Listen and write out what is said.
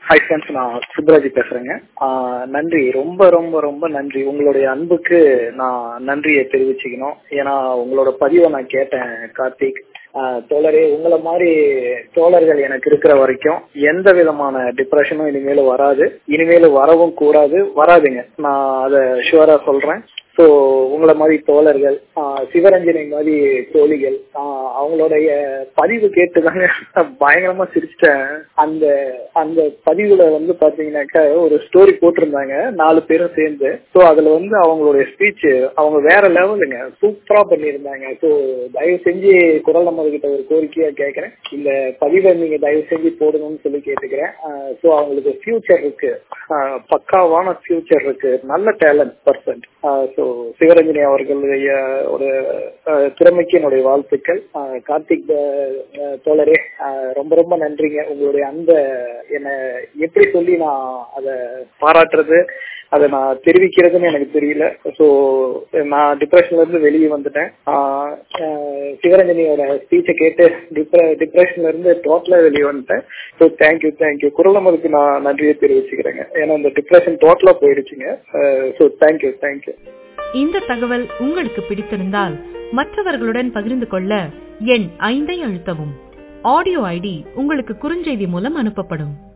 hi friends நான் சுப்ராஜ் பேசுறேங்க ஆஹ் நன்றி ரொம்ப ரொம்ப ரொம்ப நன்றி உங்களுடைய அன்புக்கு நான் நன்றியை தெரிவிச்சுக்கணும் ஏன்னா உங்களோட பதிவை நான் கேட்டேன் கார்த்திக் ஆஹ் தோழரே உங்களை மாதிரி தோழர்கள் எனக்கு இருக்கிற வரைக்கும் எந்த விதமான டிப்ரெஷனும் இனிமேல் வராது இனிமேல் வரவும் கூடாது வராதுங்க நான் அதை ஷுவரா சொல்றேன் ஸோ உங்களை மாதிரி தோழர்கள் ஆஹ் சிவரஞ்சனை மாதிரி தோழிகள் ஆஹ் அவங்களுடைய பதிவு கேட்டுதாங்க பயங்கரமா சிரிச்சிட்டேன் அந்த அந்த பதிவுல வந்து பாத்தீங்கன்னாக்கா ஒரு ஸ்டோரி போட்டிருந்தாங்க நாலு பேரும் சேர்ந்து ஸோ அதுல வந்து அவங்களுடைய ஸ்பீச் அவங்க வேற லெவலுங்க சூப்பரா பண்ணியிருந்தாங்க ஸோ தயவு செஞ்சு குரல் நம்ம கிட்ட ஒரு கோரிக்கையா கேட்கறேன் இந்த பதிவை நீங்க தயவு செஞ்சு போடணும்னு சொல்லி கேட்டுக்கிறேன் ஸோ அவங்களுக்கு ஃபியூச்சர் இருக்கு ஆஹ் பக்காவான ஃபியூச்சர் இருக்கு நல்ல டேலண்ட் பர்சன்ட் ஸோ சிவரஞ்சனி அவர்களுடைய ஒரு ஆஹ் திறமைக்கு என்னுடைய வாழ்த்துக்கள் ஆஹ் கார்த்திக் ஆஹ் தோழரே ஆஹ் ரொம்ப ரொம்ப நன்றிங்க உங்களுடைய அந்த என்ன எப்படி சொல்லி நான் அதை பாராட்டுறது அதை நான் தெரிவிக்கிறதுன்னு எனக்கு தெரியல ஸோ நான் டிப்ரெஷன்ல இருந்து வெளியே வந்துட்டேன் ஆஹ் ஆஹ் சிவரஞ்சனியோட ஸ்பீச்சை கேட்டு டிப்ர டிப்ரெஷன்ல இருந்து டோட்டலா வெளியே வந்துட்டேன் ஸோ தேங்க்யூ தேங்க்யூ குரலமதுக்கு நான் நன்றியை தெரிவிச்சுக்கிறேங்க ஏன்னா இந்த டிப்ரெஷன் டோட்டலா போயிடுச்சுங்க ஸோ தேங்க்யூ தேங்க்யூ இந்த தகவல் உங்களுக்கு பிடித்திருந்தால் மற்றவர்களுடன் பகிர்ந்து கொள்ள எண் ஐந்தை அழுத்தவும் ஆடியோ ஐடி உங்களுக்கு குறுஞ்செய்தி மூலம் அனுப்பப்படும்